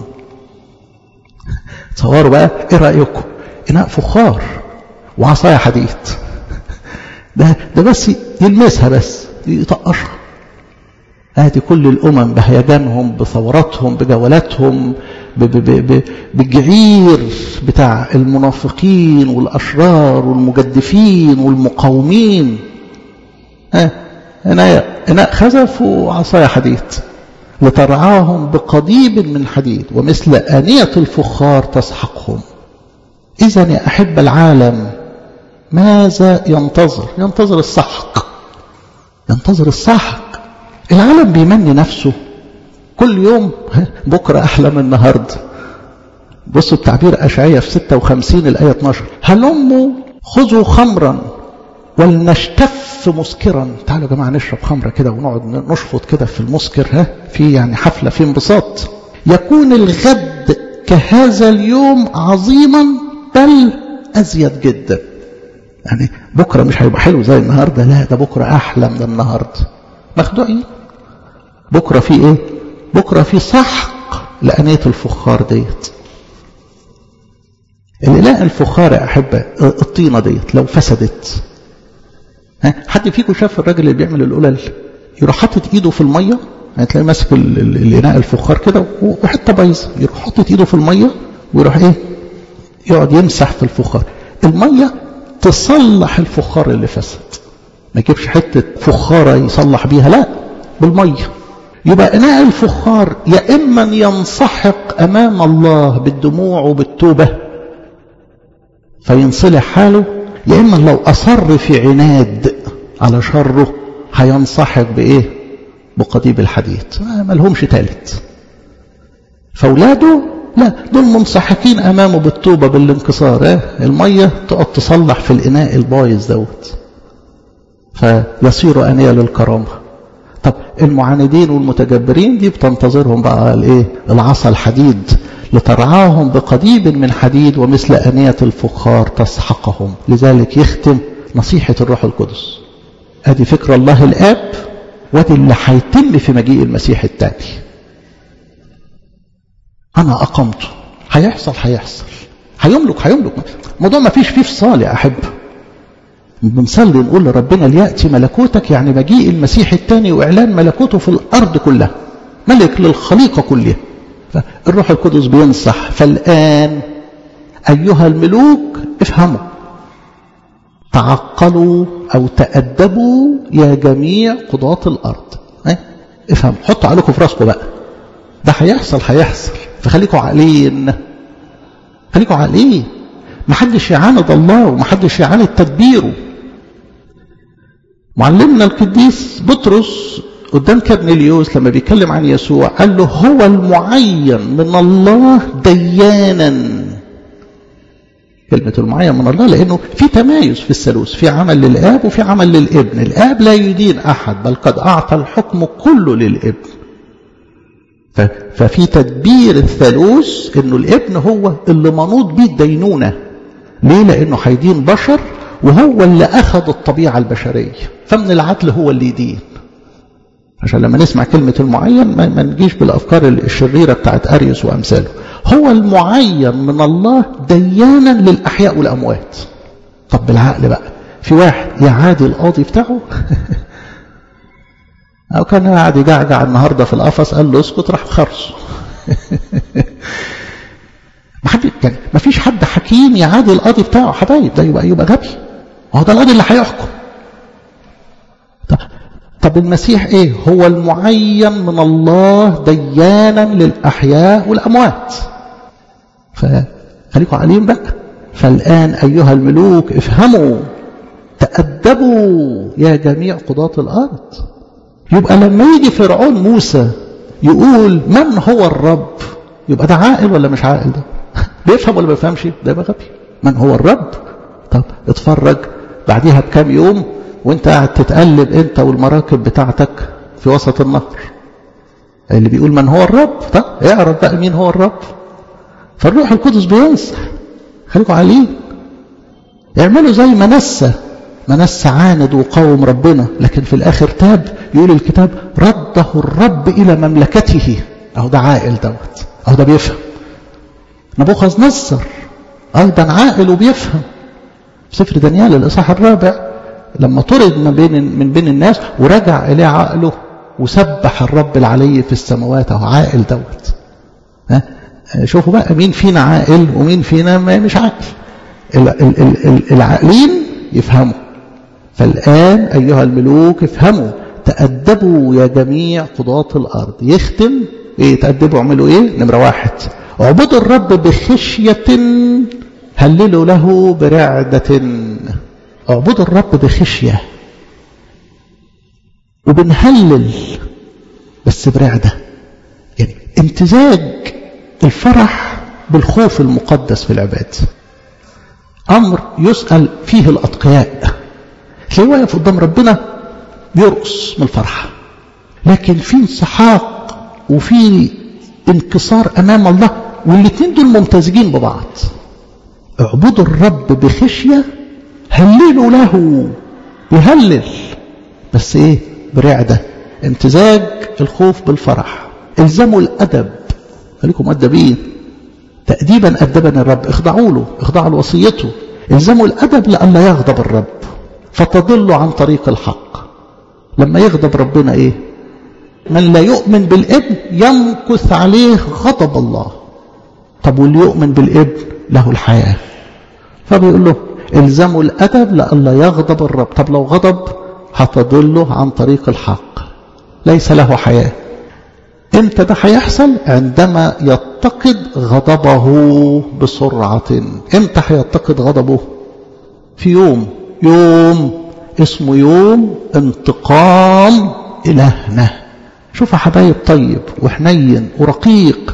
Speaker 1: تصوروا بقى ايه رأيكم إناء فخار وعصاية حديد ده, ده بس يلمسها بس يطقشها ادي كل الامم بهيجانهم بثوراتهم بجولاتهم بالجعير بتاع المنافقين والاشرار والمجدفين والمقاومين ها اناء اناء خزف وعصاية حديد لترعاهم بقضيب من حديد ومثل آنية الفخار تسحقهم إذا يا أحب العالم ماذا ينتظر ينتظر السحق ينتظر السحق العالم بيمني نفسه كل يوم بكرة أحلى من النهاردة بصوا التعبير أشعية في 56 الآية 12 هلموا خذوا خمرا ولنشتف مسكرا تعالوا يا جماعة نشرب خمرة كده ونقعد نشفط كده في المسكر ها في يعني حفلة في انبساط يكون الغد كهذا اليوم عظيما بل أزيد جدا يعني بكرة مش هيبقى حلو زي النهاردة لا ده بكرة أحلى من النهاردة مخدوعين بكرة في ايه بكرة في سحق لأنية الفخار ديت الإله الفخار يا أحبة الطينة ديت لو فسدت ها حد فيكم شاف الراجل اللي بيعمل القلل يروح حاطط ايده في الميه يعني تلاقي ماسك الاناء الفخار كده وحته بايظه يروح حاطط ايده في الميه ويروح ايه يقعد يمسح في الفخار الميه تصلح الفخار اللي فسد ما يجيبش حته فخاره يصلح بيها لا بالميه يبقى اناء الفخار يا اما ينسحق امام الله بالدموع وبالتوبه فينصلح حاله يا اما لو اصر في عناد على شره هينسحق بايه بقضيب الحديد ما لهمش ثالث فاولاده لا دول منسحقين امامه بالتوبه بالانكسار اه الميه تقعد تصلح في الاناء البايظ دوت فيصير انيه للكرامه طب المعاندين والمتجبرين دي بتنتظرهم بقى الايه العصا الحديد لترعاهم بقضيب من حديد ومثل أنية الفخار تسحقهم لذلك يختم نصيحة الروح القدس ادي فكر الله الآب وادي اللي هيتم في مجيء المسيح التالي أنا أقمته هيحصل هيحصل هيملك هيملك الموضوع ما فيش فيه فصال يا أحب بنصلي نقول لربنا ليأتي ملكوتك يعني مجيء المسيح الثاني وإعلان ملكوته في الأرض كلها ملك للخليقة كلها فالروح القدس بينصح فالآن أيها الملوك افهموا تعقلوا أو تأدبوا يا جميع قضاة الأرض اه؟ افهموا حطوا عليكم في راسكم بقى ده هيحصل هيحصل فخليكم عاقلين خليكم عاقلين محدش يعاند الله ومحدش يعاند تدبيره معلمنا القديس بطرس قدام كابنيليوس لما بيتكلم عن يسوع قال له هو المعين من الله ديانا كلمة المعين من الله لأنه في تمايز في الثالوث في عمل للآب وفي عمل للابن الآب لا يدين أحد بل قد أعطى الحكم كله للابن ففي تدبير الثالوث انه الابن هو اللي منوط بيه الدينونة ليه لانه هيدين بشر وهو اللي اخذ الطبيعة البشرية فمن العدل هو اللي يدين عشان لما نسمع كلمة المعين ما, ما نجيش بالأفكار الشريرة بتاعت أريوس وأمثاله هو المعين من الله ديانا للأحياء والأموات طب بالعقل بقى في واحد يعادي القاضي بتاعه أو كان قاعد يجعجع النهاردة في القفص قال له اسكت راح خرصه ما حد يعني ما فيش حد حكيم يعادي القاضي بتاعه حبايب ده يبقى يبقى غبي هو ده القاضي اللي هيحكم طب طب المسيح ايه هو المعين من الله ديانا للأحياء والأموات فخليكم عليم بقى فالآن أيها الملوك افهموا تأدبوا يا جميع قضاة الأرض يبقى لما يجي فرعون موسى يقول من هو الرب يبقى ده عاقل ولا مش عاقل ده بيفهم ولا ما بيفهمش ده يبقى غبي من هو الرب طب اتفرج بعديها بكام يوم وانت قاعد تتقلب انت والمراكب بتاعتك في وسط النهر اللي بيقول من هو الرب طب اعرف بقى مين هو الرب فالروح القدس بينصح خليكم عليه اعملوا زي ما نسى منس عاند وقاوم ربنا لكن في الآخر تاب يقول الكتاب رده الرب إلى مملكته أهو ده عاقل دوت أهو ده بيفهم نبوخذ نصر أيضا عاقل وبيفهم سفر دانيال الإصحاح الرابع لما طرد من بين من بين الناس ورجع إليه عقله وسبح الرب العلي في السماوات أهو عاقل دوت ها شوفوا بقى مين فينا عاقل ومين فينا مش عاقل العاقلين يفهموا فالآن أيها الملوك افهموا تأدبوا يا جميع قضاة الأرض يختم إيه تأدبوا اعملوا إيه نمرة واحد اعبدوا الرب بخشية هللوا له برعدة اعبدوا الرب بخشية وبنهلل بس برعدة يعني امتزاج الفرح بالخوف المقدس في العباد أمر يسأل فيه الأتقياء تلاقيه واقف قدام ربنا بيرقص من الفرحة لكن في انسحاق وفي انكسار أمام الله والاثنين دول ممتزجين ببعض اعبدوا الرب بخشية هللوا له يهلل بس ايه برعدة امتزاج الخوف بالفرح الزموا الأدب خليكم مؤدبين تأديبا أدبني الرب اخضعوا له اخضعوا لوصيته الزموا الأدب لألا يغضب الرب فتضلوا عن طريق الحق لما يغضب ربنا ايه من لا يؤمن بالابن يمكث عليه غضب الله طب واللي يؤمن بالابن له الحياة فبيقول له الزموا الأدب لألا يغضب الرب طب لو غضب هتضله عن طريق الحق ليس له حياة امتى ده هيحصل عندما يتقد غضبه بسرعة امتى هيتقد غضبه في يوم يوم اسمه يوم انتقام إلهنا شوف يا حبايب طيب وحنين ورقيق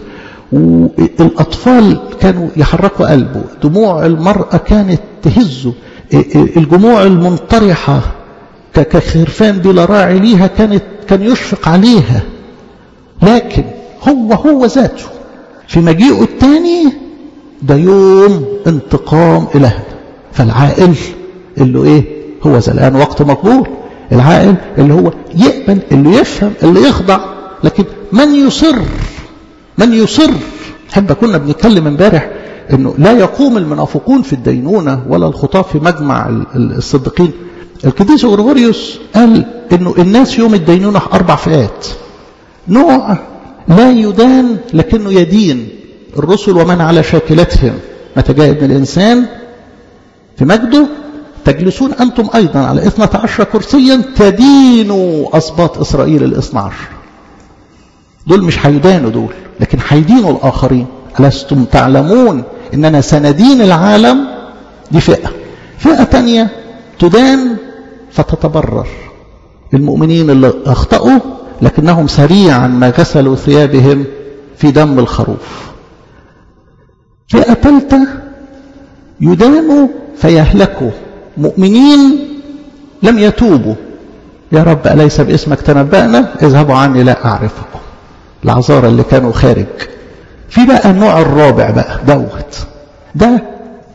Speaker 1: والأطفال كانوا يحركوا قلبه دموع المرأة كانت تهزه الجموع المنطرحة كخرفان بلا راعي ليها كانت كان يشفق عليها لكن هو هو ذاته في مجيئه الثاني ده يوم انتقام إلهنا فالعاقل اللي ايه هو ذا الآن وقت مقبول العاقل اللي هو يقبل اللي يفهم اللي يخضع لكن من يصر من يصر حب كنا بنتكلم امبارح انه لا يقوم المنافقون في الدينونة ولا الخطاة في مجمع الصديقين القديس غرغوريوس قال انه الناس يوم الدينونة اربع فئات نوع لا يدان لكنه يدين الرسل ومن على شاكلتهم متى جاء ابن الانسان في مجده تجلسون أنتم أيضا على إثنى عشر كرسيا تدينوا أسباط إسرائيل الاثنى عشر دول مش هيدانوا دول لكن هيدينوا الآخرين ألستم تعلمون إننا سندين العالم دي فئة فئة تانية تدان فتتبرر المؤمنين اللي أخطأوا لكنهم سريعا ما غسلوا ثيابهم في دم الخروف فئة ثالثة يدانوا فيهلكوا مؤمنين لم يتوبوا يا رب أليس باسمك تنبأنا اذهبوا عني لا أعرفكم العذارى اللي كانوا خارج في بقى النوع الرابع بقى دوت ده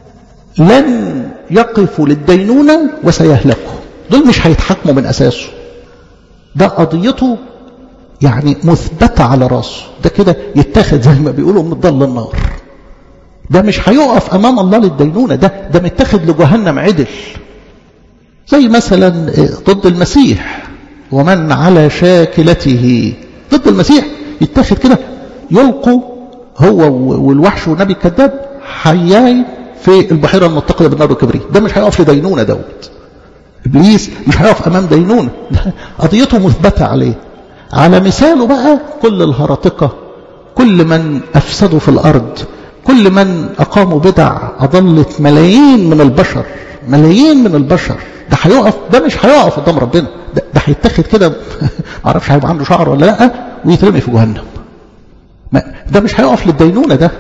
Speaker 1: لن يقفوا للدينونة وسيهلكوا دول مش هيتحكموا من أساسه ده قضيته يعني مثبتة على راسه ده كده يتاخد زي ما بيقولوا من ضل النار ده مش هيقف أمام الله للدينونة ده ده متاخد لجهنم عدل زي مثلا ضد المسيح ومن على شاكلته ضد المسيح يتاخد كده يلقوا هو والوحش والنبي الكذاب حياي في البحيرة المتقدة بالنار والكبريت ده مش هيقف لدينونة دوت إبليس مش هيقف أمام دينونة ده قضيته مثبتة عليه على مثاله بقى كل الهرطقة كل من أفسدوا في الأرض كل من أقاموا بدع أضلت ملايين من البشر ملايين من البشر ده هيقف ده مش هيقف قدام ربنا ده, ده هيتاخد كده معرفش هيبقى عنده شعر ولا لا ويترمي في جهنم ده مش هيقف للدينونة ده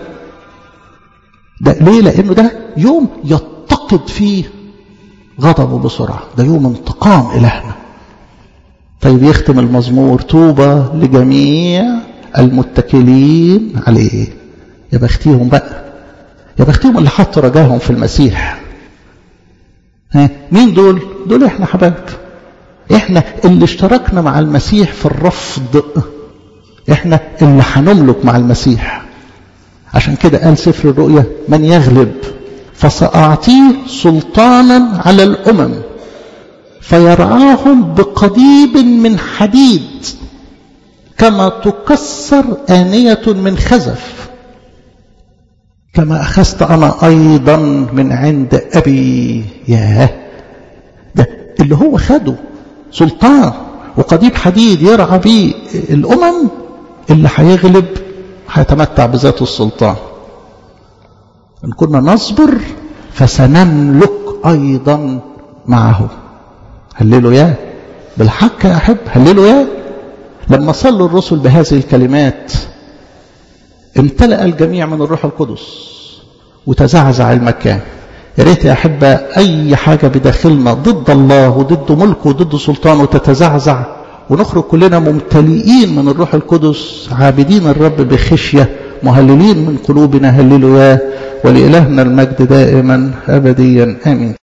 Speaker 1: ده ليه لأنه ده يوم يتقد فيه غضبه بسرعة ده يوم انتقام إلهنا طيب يختم المزمور طوبى لجميع المتكلين عليه يا بختيهم بقى يا بختيهم اللي حطوا رجاهم في المسيح ها مين دول دول احنا حبايب احنا اللي اشتركنا مع المسيح في الرفض احنا اللي هنملك مع المسيح عشان كده قال سفر الرؤيا من يغلب فسأعطيه سلطانا على الأمم فيرعاهم بقضيب من حديد كما تكسر آنية من خزف كما أخذت أنا أيضا من عند أبي ياه ده اللي هو خده سلطان وقضيب حديد يرعى بيه الأمم اللي هيغلب هيتمتع بذات السلطان إن كنا نصبر فسنملك أيضا معه هللوا يا بالحق يا أحب هللوا يا لما صلوا الرسل بهذه الكلمات امتلأ الجميع من الروح القدس وتزعزع المكان يا ريت يا أحبة أي حاجة بداخلنا ضد الله وضد ملكه وضد سلطانه تتزعزع ونخرج كلنا ممتلئين من الروح القدس عابدين الرب بخشية مهللين من قلوبنا هللوا يا ولإلهنا المجد دائما أبديا آمين